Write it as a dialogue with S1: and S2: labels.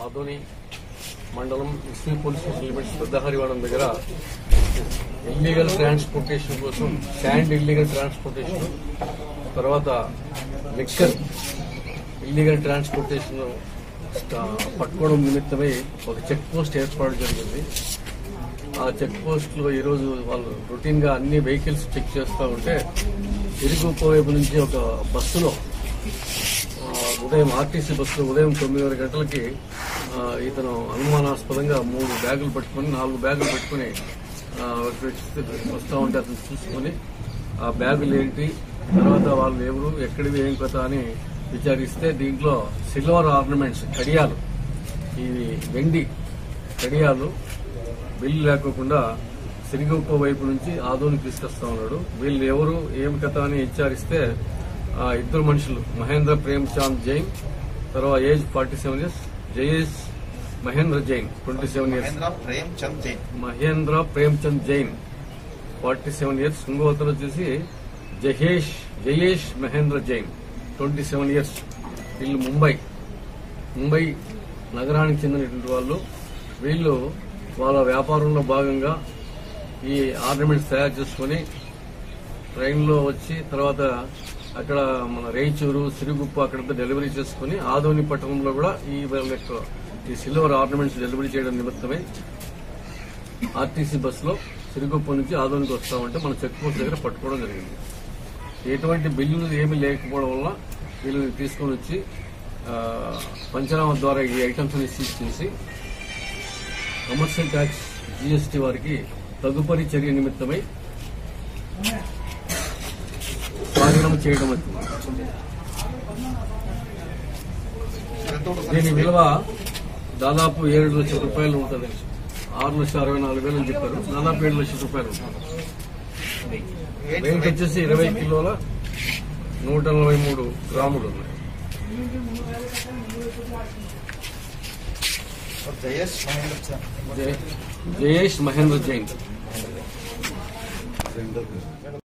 S1: ఆదోని మండలం SP police station limits Peddaharivadam దగ్గర illegal transportation కోసం శాండ్ ఇల్లీగల్ ట్రాన్స్పోర్టేషన్ తర్వాత లిక్కర్ ఇల్లీగల్ ట్రాన్స్పోర్టేషన్ స్టా- పట్టుకోవడం నిమిత్తమై ఒక చెక్ పోస్ట్ ఏర్పాటు జరిగింది ఆ చెక్ పోస్ట్ లో ఈరోజు వాళ్ళు రొటీన్ గా అన్ని వెహికల్స్ చెక్ చేస్తూ ఉంటే ఇరుగుప్ప వైపు నుంచి ఒక బస్సులో ఆ, ఉదయం ఆర్టీసీ బస్సులో ఉదయం తొమ్మిదిన్నర గంటలకి ఆ, ఇతను అనుమానాస్పదంగా మూడు బ్యాగులు పట్టుకుని నాలుగు బ్యాగులు పట్టుకుని ఆ, వస్తూ ఉంటే అతను చూసుకుని ఆ బ్యాగులు ఏంటి తర్వాత వాళ్ళు ఎవరు ఎక్కడివి ఏం కథ అని విచారిస్తే దీంట్లో సిల్వర్ ఆర్నమెంట్స్ కడియాలు ఇవి వెండి కడియాలు బిల్లు లేకోకుండా సిరిగుప్ప వైపు నుంచి ఆదోని తీసుకొస్తా ఉన్నాడు వీళ్ళు ఎవరు ఏం కథ అని విచారిస్తే ఆ ఇద్దరు మనుషులు మహేంద్ర ప్రేమ్ చాంద్ జైన్ తర్వాత age forty seven years Jayesh Mahendra Jain twenty seven years
S2: Mahendra Prem Chand Jain
S1: Mahendra Premchand Jain forty seven years ఇంకో అతను వచ్చేసి Jahesh Jayesh Mahendra Jain twenty seven years వీళ్ళు ముంబై ముంబై నగరానికి చెందినటువంటి వాళ్ళు వీళ్ళు వాళ్ళ వ్యాపారంలో భాగంగా ఈ ఆర్నమెంట్స్ తయారు చేసుకుని ట్రైన్లో వచ్చి తర్వాత అక్కడ మన రేచూరు సిరుగుప్ప అక్కడ డెలివరీ చేసుకుని ఆదోని పట్టణంలో కూడా ఈ వాళ్ళ యొక్క ఈ సిల్వర్ ఆర్నమెంట్స్ డెలివరీ చేయడం నిమిత్తమై ఆర్టీసీ బస్సులో సిరుగుప్ప నుంచి ఆదోనికి వస్తామంటే మన చెక్ పోస్ట్ దగ్గర పట్టుకోవడం జరిగింది ఎటువంటి బిల్లులు ఏమీ లేకపోవడం వల్ల వీళ్ళని తీసుకొని వచ్చి ఆ, పంచనామా ద్వారా ఈ ఐటమ్స్ ని సీజ్ చేసి కమర్షియల్ ట్యాక్స్ జీఎస్టీ వారికి తదుపరి చర్య నిమిత్తమై స్వాధీనం చేయడం అవుతుంది
S2: ఎంత ఉంటుంది
S1: దీని విలువ దాదాపు ఏడు లక్షల రూపాయలు ఉంటుంది ఆరు లక్షల అరవై నాలుగు వేలు అని చెప్పారు దాదాపు ఏడు లక్షల రూపాయలు ఉంటుంది వెయిట్ వచ్చేసి ఇరవై కిలోల నూట నలభై మూడు గ్రాములు ఉన్నాయి
S2: జయేష్ మహేంద్ర చంద్
S1: జయ- జయేష్ మహేంద్ర జైన్